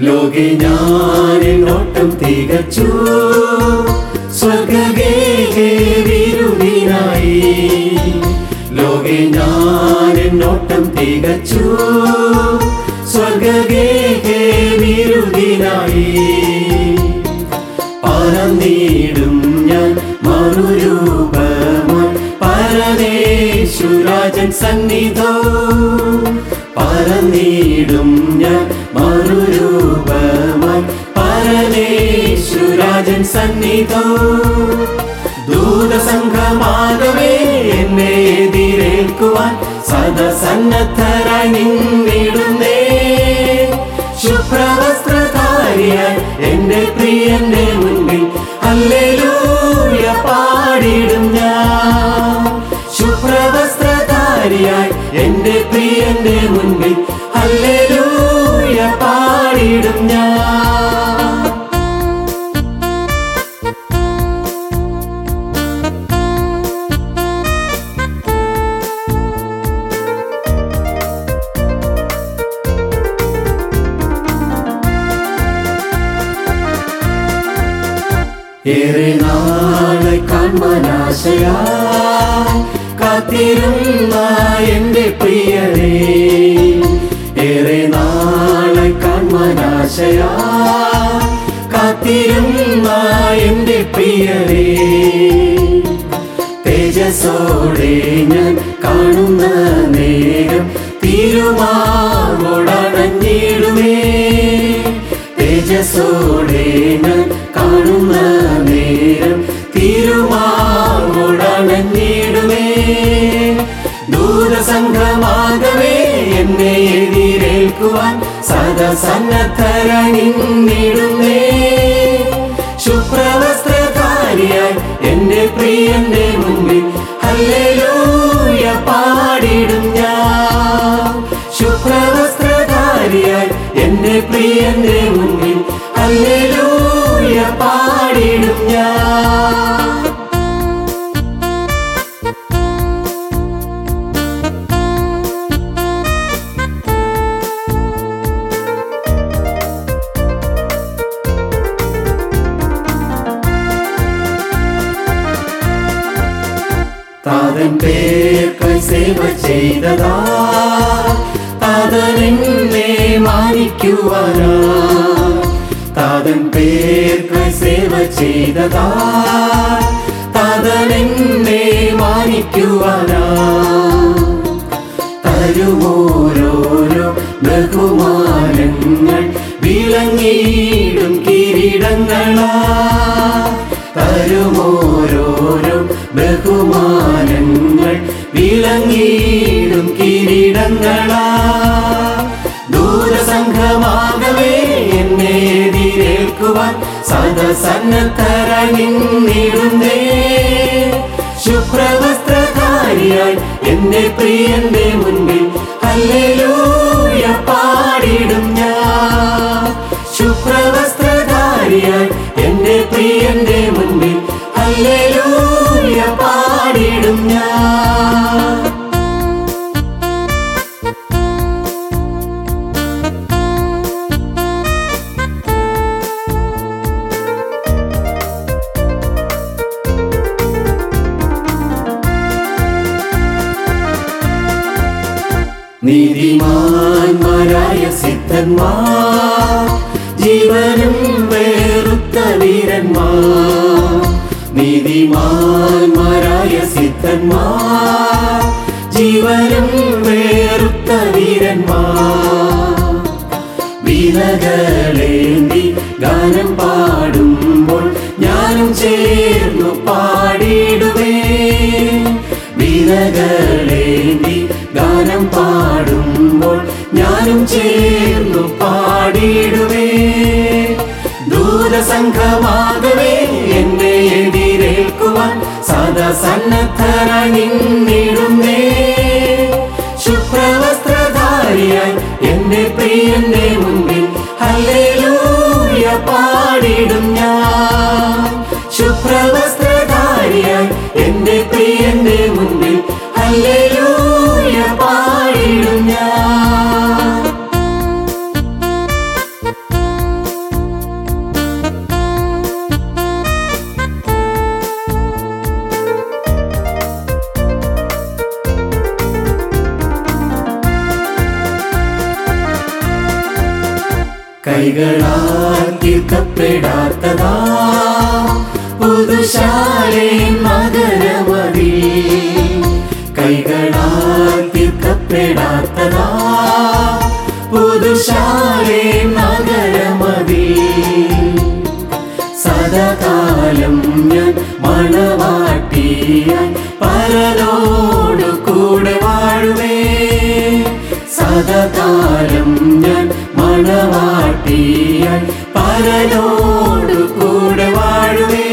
ലോകെ ഞാനെന്നോട്ടം തികച്ചു സ്വർഗീരുവിനായി ലോകെ ഞാനെന്നോട്ടം തികച്ചു സ്വർഗീരുവിനായി പറന്നീടും ഞാൻ മറുരൂപമായി പരമേശുരാജൻ സന്നിധോ പറന്നീടും ഞാൻ മറുരൂപമായി പരമേശുരാജൻ സന്നിധോ ദൂതസംഘമാകവേ എന്നെ എതിരേൽക്കുവാൻ സദസന്നദ്ധരായി നിന്നിടുന്നേ ശുഭ്രവസ്ത്രധാരിയായി എന്റെ പ്രിയന്റെ മുൻപിൽ ഹല്ലേലൂയ പാടിടും ഞാൻ ശുഭ്രവസ്ത്രധാരിയായി എന്റെ പ്രിയന്റെ മുൻപിൽ ഹല്ലേലൂയ പാടിടും ഞാൻ ഏറെ നാളെ കാൺമനാശയാ കാത്തിരുന്ന എന്റെ പ്രിയരേ ഏറെ നാളെ കാൺമനാശയാ കാത്തിരുന്ന എന്റെ പ്രിയരേ തേജസ്സോടെ ഞാൻ കാണുന്ന നേരം തിരുമാവോടണഞ്ഞിടുമേ തേജസ്സോടെ ഞാൻ കാണുന്ന നേരം തിരുമാവോടണഞ്ഞിടുമേ ദൂരസംഘമാകവേ എന്നെ എതിരേൽക്കുവാൻ സദസന്നദ്ധരണിടുന്നേ ശുഭ്രവസ്ത്രധാരിയായി എന്റെ പ്രിയന്റെ മുൻപിൽ ഹല്ലേലൂയ പാടിടും ഞാൻ ശുഭ്രവസ്ത്രധാരിയായി എന്റെ പ്രിയന്റെ മുൻപിൽ ഹല്ലേലൂയ പാടിടും ഞാൻ താതൻ പേർക്കായി സേവ ചെയ്തതാ താതൻ എന്നെ മാനിക്കുവാനാ താതൻ പേർക്കായി സേവ ചെയ്തതാ താതൻ എന്നെ മാനിക്കുവാനാ തരുമോരോരോ ബഹുമാനങ്ങൾ വിളങ്ങിയിടും കിരീടങ്ങളാ തരുമോരോരോ ബഹുമാനങ്ങൾ വിളങ്ങിയിടും കിരീടങ്ങളാ ദൂരസംഘമാകവേ എന്നെ എതിരേൽക്കുവാൻ സദസന്നദ്ധരണിടുന്നേ ശുഭ്രവസ്ത്രധാരിയായി എന്റെ പ്രിയന്റെ മുൻപിൽ ഹല്ലേലൂയ പാടിടും ഞാൻ ശുഭ്രവസ്ത്രധാരിയായി എന്റെ പ്രിയന്റെ മുൻപിൽ ഹല്ലേലൂയ പാ- 「 പാടിടും ഞാൻ ശുഭ്രവസ്ത്രധാരിയായി എന്റെ പ്രിയന്റെ മുൻപിൽ ഹല്ലേലൂയ പാടിടും ഞാൻ ശുഭ്രവസ്ത്രധാരിയായി എന്റെ പ്രിയന്റെ മുൻപിൽ ഹല്ലേലൂയ പാടിടും ഞാൻ ശുഭ്രവസ്ത്രധാരിയായി എന്റെ പ്രിയന്റെ മുൻപിൽ ഹല്ലേലൂയ പാടിടും ഞാൻ നീതിമാന്മാരായ സിദ്ധന്മാർ ജീവനും വേറുത്ത വീരന്മാർ നീതിമാന്മാരായ സിദ്ധന്മാർ ജീവനും വേറുത്ത വീരന്മാർ വീണകളേന്തി ഗാനം പാടുമ്പോൾ ഞാനും ചേർന്നു പാടിടുവേ വീണകളേന്തി ഗാനം പാടുമ്പോൾ ഞാനും ചേർന്നു പാടിടുവേ ദൂരസംഘമാകവേ എന്നെ എതിരേൽക്കുവാൻ സദാ സന്നദ്ധരായി നിന്നിടുന്നേ ശുഭ്രവസ്ത്രധാരിയായി എന്റെ പ്രിയന്റെ മുൻപിൽ ഹല്ലേലൂയ പാടിടും ഞാൻ ശുഭ്രവസ്ത്രധാരിയായി എന്റെ പ്രിയന്റെ മുൻപിൽ ഹല്ലേലൂയ പാടിടും ഞാൻ കൈകളാൽ തീർക്കപ്പെടാത്തതാ പുതുശാലേ നഗരമതി കൈകളാൽ തീർക്കപ്പെടാത്തതാ പുതുശാലേ നഗരമതി സദകാലം ഞാൻ മണവാട്ടിയായി പരനോട് കൂടെ വാഴുവേ സദകാലം ഞാൻ മണവാട്ടിയായി പരനോട് കൂടെ വാഴുവേ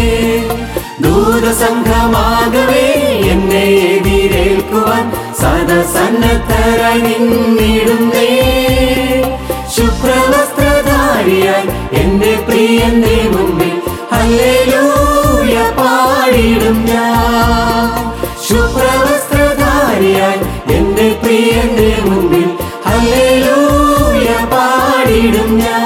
ദൂതസംഘമാകവേ എന്നെ എതിരേൽക്കുവാൻ സദസന്നദ്ധരായി നിന്നിടുന്നേ ശുഭ്രവസ്ത്രധാരിയായി എന്റെ പ്രിയന്റെ മുമ്പിൽ ഹല്ലേലൂയ പാടിടും ഞാൻ ശുഭ്രവസ്ത്രധാരിയായി എന്റെ പ്രിയന്റെ മുമ്പിൽ ഹല്ലേലൂയ പാടിടും ഞാൻ